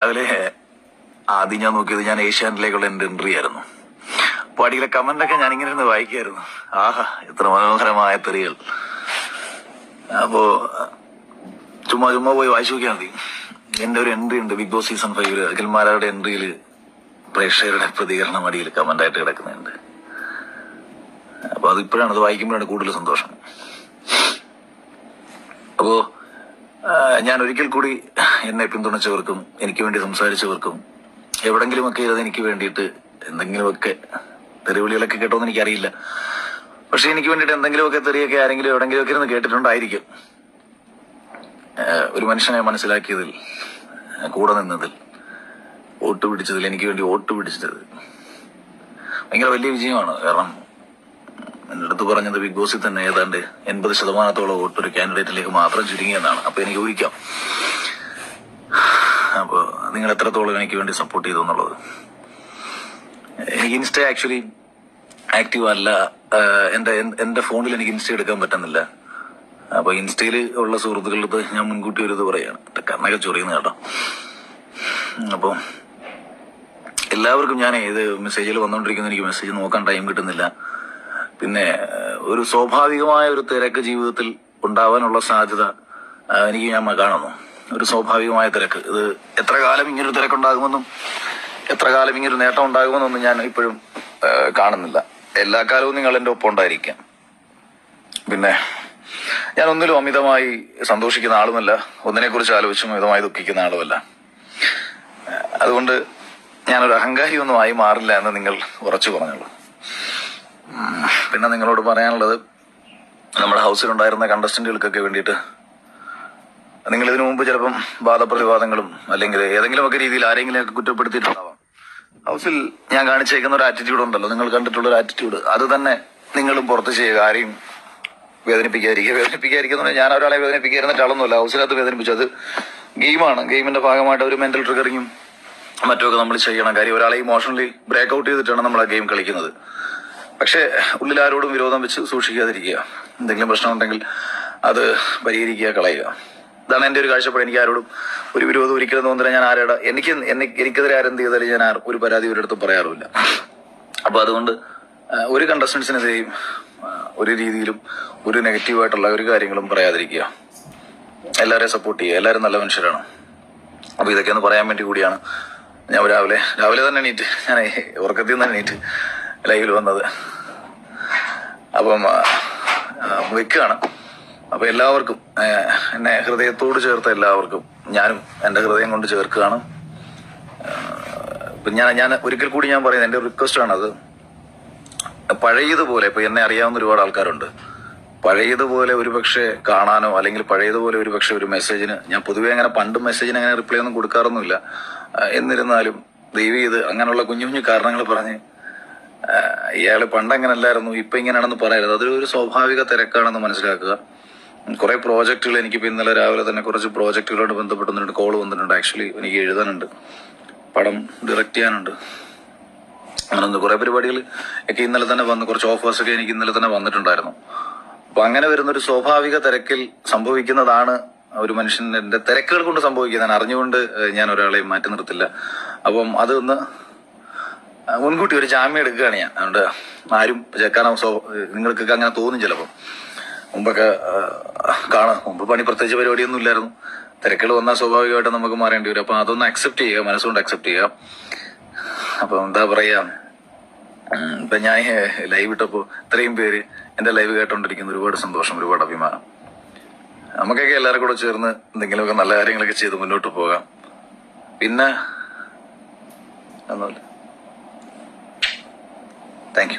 രാവിലെ ആദ്യം ഞാൻ നോക്കിയത് ഞാൻ ഏഷ്യാനെറ്റിലേക്കുള്ള എന്റെ എൻട്രി ആയിരുന്നു അപ്പൊ അടിയിലെ കമന്റ് ഒക്കെ ഞാൻ ഇങ്ങനെ ഇരുന്ന് വായിക്കായിരുന്നു ആഹാ എത്ര മനോഹരമായ തെറികൾ അപ്പോ ചുമ്മാ ചുമ്മാ പോയി വായിച്ചു നോക്കിയാൽ മതി എന്റെ ഒരു എൻട്രി ഉണ്ട് ബിഗ് ബോസ് സീസൺ ഫൈവില് അഖിൽമാരുടെ എൻട്രിയിൽ പ്രേക്ഷകരുടെ പ്രതികരണം അടിയിൽ കമന്റ് ആയിട്ട് കിടക്കുന്നുണ്ട് അപ്പൊ അത് ഇപ്പോഴാണ് അത് വായിക്കുമ്പോഴാണ് കൂടുതൽ സന്തോഷം അപ്പോ ആ, ഞാൻ ഒരിക്കൽ കൂടി എന്നെ പിന്തുണച്ചവർക്കും എനിക്ക് വേണ്ടി സംസാരിച്ചവർക്കും എവിടെങ്കിലുമൊക്കെ ഇരുന്ന് എനിക്ക് വേണ്ടിയിട്ട് എന്തെങ്കിലുമൊക്കെ തെറിവിളികളൊക്കെ കേട്ടോന്ന് എനിക്കറിയില്ല പക്ഷെ എനിക്ക് വേണ്ടിയിട്ട് എന്തെങ്കിലുമൊക്കെ തെറിയൊക്കെ ആരെങ്കിലും എവിടെങ്കിലുമൊക്കെ ഇരുന്ന് കേട്ടിട്ടുണ്ടായിരിക്കും ആ, ഒരു മനുഷ്യനെ മനസ്സിലാക്കിയതിൽ ആ, കൂടെ നിന്നതിൽ വോട്ട് പിടിച്ചതിൽ എനിക്ക് വേണ്ടി വോട്ട് പിടിച്ചത് ഭയങ്കര വലിയ വിജയമാണ് കാരണം എന്റെ അടുത്ത് പറഞ്ഞത് ബിഗ് ബോസിൽ തന്നെ ഏതാണ്ട് എൺപത് ശതമാനത്തോളം വോട്ട് ഒരു കാൻഡിഡേറ്റിലേക്ക് മാത്രം ചുരുങ്ങിയെന്നാണ് അപ്പൊ എനിക്ക് ഊഹിക്കാം അപ്പൊ നിങ്ങൾ എത്രത്തോളം എനിക്ക് വേണ്ടി സപ്പോർട്ട് ചെയ്തു എന്നുള്ളത് എനിക്ക് ഇൻസ്റ്റ ആക്ച്വലി ആക്റ്റീവ് അല്ല ആഹ് എന്റെ എന്റെ ഫോണിൽ എനിക്ക് ഇൻസ്റ്റ എടുക്കാൻ പറ്റുന്നില്ല അപ്പൊ ഇൻസ്റ്റയിൽ ഉള്ള സുഹൃത്തുക്കളുടെ അടുത്ത് ഞാൻ മുൻകൂട്ടി ഒരു ഇത് പറയാണ് എന്റെ കണ്ണൊക്കെ ചൊറിയുന്ന കേട്ടോ അപ്പൊ എല്ലാവർക്കും ഞാൻ ഇത് മെസ്സേജിൽ വന്നുകൊണ്ടിരിക്കുന്ന എനിക്ക് മെസ്സേജ് നോക്കാൻ ടൈം കിട്ടുന്നില്ല പിന്നെ ഏഹ്, ഒരു സ്വാഭാവികമായ ഒരു തിരക്ക് ജീവിതത്തിൽ ഉണ്ടാവാനുള്ള സാധ്യത ആ, എനിക്ക് ഞാൻ കാണുന്നു ഒരു സ്വാഭാവികമായ തിരക്ക് ഇത് എത്ര കാലം ഇങ്ങനൊരു തിരക്കുണ്ടാകുമെന്നും എത്ര കാലം ഇങ്ങനൊരു നേട്ടം ഉണ്ടാകുമെന്നൊന്നും ഞാൻ ഇപ്പോഴും ഏഹ്, കാണുന്നില്ല എല്ലാ കാലവും നിങ്ങൾ എന്റെ ഒപ്പം ഉണ്ടായിരിക്കാം പിന്നെ ഞാൻ ഒന്നിലും അമിതമായി സന്തോഷിക്കുന്ന ആളുമല്ല ഒന്നിനെ കുറിച്ച് ആലോചിച്ചും അമിതമായി ദുഃഖിക്കുന്ന ആളുമല്ല ഏഹ്, അതുകൊണ്ട് ഞാനൊരു അഹങ്കാരി ഒന്നും ആയി മാറില്ല എന്ന് നിങ്ങൾ ഉറച്ചു പറഞ്ഞോളൂ ഉം. പിന്നെ നിങ്ങളോട് പറയാനുള്ളത് നമ്മുടെ ഹൗസിലുണ്ടായിരുന്ന കണ്ടസ്റ്റന്റുകൾക്കൊക്കെ വേണ്ടിയിട്ട് നിങ്ങൾ ഇതിനു മുമ്പ് ചിലപ്പം വാദപ്രതിവാദങ്ങളും അല്ലെങ്കിൽ ഏതെങ്കിലുമൊക്കെ രീതിയിൽ ആരെങ്കിലുമൊക്കെ കുറ്റപ്പെടുത്തിയിട്ടുണ്ടാവാം ഹൗസിൽ ഞാൻ കാണിച്ചേക്കുന്ന ഒരു ആറ്റിറ്റ്യൂഡ് ഉണ്ടല്ലോ നിങ്ങൾ കണ്ടിട്ടുള്ള ഒരു ആറ്റിറ്റ്യൂഡ് അത് തന്നെ നിങ്ങളും പുറത്ത് ചെയ്യുക ആരെയും വേദനിപ്പിക്കാതിരിക്കുക വേദനിപ്പിക്കാതിരിക്കുന്ന പറഞ്ഞാൽ ഞാൻ ഒരാളെ വേദനിപ്പിക്കാതിരുന്നിട്ട് ആളൊന്നുമല്ല ഹൗസിനകത്ത് വേദനിപ്പിച്ചു അത് ഗെയിമാണ് ഗെയിമിന്റെ ഭാഗമായിട്ട് ഒരു മെന്റൽ ട്രിഗറിങ്ങും മറ്റുമൊക്കെ നമ്മൾ ചെയ്യണം കാര്യം ഒരാളെ ഇമോഷണലി ബ്രേക്ക് ഔട്ട് ചെയ്തിട്ടാണ് നമ്മൾ ആ ഗെയിം കളിക്കുന്നത് പക്ഷെ ഉള്ളിൽ ആരോടും വിരോധം വെച്ച് സൂക്ഷിക്കാതിരിക്കുക എന്തെങ്കിലും പ്രശ്നമുണ്ടെങ്കിൽ അത് പരിഹരിക്കുക കളയുക ഇതാണ് എന്റെ ഒരു കാഴ്ചപ്പാട് എനിക്ക് ആരോടും ഒരു വിരോധം ഒരിക്കലും തോന്നില്ല ഞാൻ ആരോട് എനിക്ക് എന്നെ- എനിക്കെതിരെ ആരെന്ത് ചെയ്താലും ഞാൻ ആർ- ഒരു പരാതി ഒരിടത്തും പറയാറുമില്ല അപ്പൊ അതുകൊണ്ട് ആ, ഒരു കണ്ടസ്റ്റൻസിനെതിരെയും ആ, ഒരു രീതിയിലും ഒരു നെഗറ്റീവായിട്ടുള്ള ഒരു കാര്യങ്ങളും പറയാതിരിക്കുക എല്ലാവരെയും സപ്പോർട്ട് ചെയ്യുക എല്ലാവരും നല്ല മനുഷ്യരാണ് അപ്പൊ ഇതൊക്കെ ഒന്ന് പറയാൻ വേണ്ടി കൂടിയാണ് ഞാൻ രാവിലെ രാവിലെ തന്നെ എണീറ്റ് ഞാൻ ഉറക്കത്തിൽ നിന്ന് എണീറ്റ് ലൈവിൽ വന്നത് അപ്പം ആ, ആ, വെക്കുകയാണ് അപ്പൊ എല്ലാവർക്കും ആ, എന്നെ ഹൃദയത്തോട് ചേർത്ത എല്ലാവർക്കും ഞാനും എന്റെ ഹൃദയം കൊണ്ട് ചേർക്കുകയാണ് ആ, ഇപ്പൊ ഞാൻ ഞാൻ ഒരിക്കൽ കൂടി ഞാൻ പറയുന്നത് എന്റെ റിക്വസ്റ്റ് ആണത് പഴയതുപോലെ ഇപ്പൊ എന്നെ അറിയാവുന്ന ഒരുപാട് ആൾക്കാരുണ്ട് പഴയതുപോലെ ഒരുപക്ഷെ കാണാനോ അല്ലെങ്കിൽ പഴയതുപോലെ ഒരുപക്ഷെ ഒരു മെസ്സേജിന് ഞാൻ പൊതുവെ അങ്ങനെ പണ്ട് മെസ്സേജിന് അങ്ങനെ റിപ്ലൈ ഒന്നും കൊടുക്കാറൊന്നുമില്ല ആ, എന്നിരുന്നാലും ദൈവം ഇത് അങ്ങനെയുള്ള കുഞ്ഞു കുഞ്ഞു കാരണങ്ങൾ പറഞ്ഞ് ആ, ഇയാള് പണ്ട് അങ്ങനെ അല്ലായിരുന്നു ഇപ്പൊ ഇങ്ങനെയാണെന്ന് പറയരുത് അതൊരു ഒരു സ്വാഭാവിക തിരക്കാണെന്ന് മനസ്സിലാക്കുക കുറെ പ്രോജക്റ്റുകൾ എനിക്കിപ്പോ ഇന്നലെ രാവിലെ തന്നെ കുറച്ച് പ്രോജക്റ്റുകളോട് ബന്ധപ്പെട്ടുന്നുണ്ട് കോൾ വന്നിട്ടുണ്ട് ആക്ച്വലി എനിക്ക് എഴുതാനുണ്ട് പടം ഡയറക്റ്റ് ചെയ്യാനുണ്ട് അങ്ങനെ ഒന്ന് കുറെ പരിപാടികൾ ഒക്കെ ഇന്നലെ തന്നെ വന്നു കുറച്ച് ഓഫേഴ്സ് ഒക്കെ എനിക്ക് ഇന്നലെ തന്നെ വന്നിട്ടുണ്ടായിരുന്നു അപ്പൊ അങ്ങനെ വരുന്ന ഒരു സ്വാഭാവിക തിരക്കിൽ സംഭവിക്കുന്നതാണ് ഒരു മനുഷ്യന്റെ തിരക്കുകൾ കൊണ്ട് സംഭവിക്കുന്നതാണ് അറിഞ്ഞുകൊണ്ട് ഏഹ്, ഞാൻ ഒരാളെയും മാറ്റി നിർത്തില്ല അപ്പം അതൊന്ന് ആ, മുൻകൂട്ടി ഒരു ജാമ്യം എടുക്കുകയാണ് ഞാൻ അതുകൊണ്ട് ആരും കാരണം സ്വ- നിങ്ങൾക്കൊക്കെ അങ്ങനെ തോന്നും ചിലപ്പോൾ മുമ്പൊക്കെ കാണാം മുമ്പ് പണി പ്രത്യേകിച്ച് പരിപാടിയൊന്നും ഇല്ലായിരുന്നു തിരക്കുകൾ വന്നാൽ സ്വാഭാവികമായിട്ട് നമുക്ക് മാറേണ്ടി വരും അപ്പൊ അതൊന്ന് അക്സെപ്റ്റ് ചെയ്യുക മനസ്സുകൊണ്ട് അക്സെപ്റ്റ് ചെയ്യുക അപ്പൊ എന്താ പറയാ ഉം, ഇപ്പൊ ഞാൻ ലൈവ് ഇട്ടപ്പോ ഇത്രയും പേര് എന്റെ ലൈവ് കേട്ടോണ്ടിരിക്കുന്ന ഒരുപാട് സന്തോഷം ഒരുപാട് അഭിമാനം നമുക്കൊക്കെ എല്ലാവരും കൂടെ ചേർന്ന് എന്തെങ്കിലുമൊക്കെ നല്ല കാര്യങ്ങളൊക്കെ ചെയ്ത് മുന്നോട്ട് പോകാം പിന്നെ ഒന്നുമില്ല താങ്ക് യു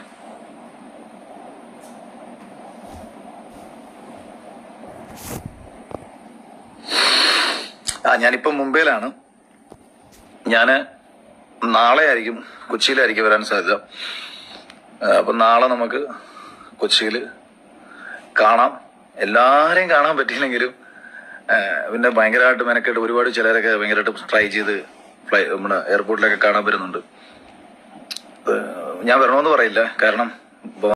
ആ ഞാനിപ്പോ മുംബൈയിലാണ് ഞാന് നാളെ ആയിരിക്കും കൊച്ചിയിലായിരിക്കും വരാൻ സാധ്യത ആ, അപ്പൊ നാളെ നമുക്ക് കൊച്ചിയിൽ കാണാം എല്ലാരെയും കാണാൻ പറ്റിയില്ലെങ്കിലും ആ, പിന്നെ ഭയങ്കരമായിട്ട് മെനക്കെട്ട് ഒരുപാട് ചിലരൊക്കെ ഭയങ്കരമായിട്ട് ട്രൈ ചെയ്ത് ഫ്ലൈ നമ്മുടെ എയർപോർട്ടിലൊക്കെ കാണാൻ വരുന്നുണ്ട് ആ, ഞാൻ വരണമെന്ന് പറയില്ല കാരണം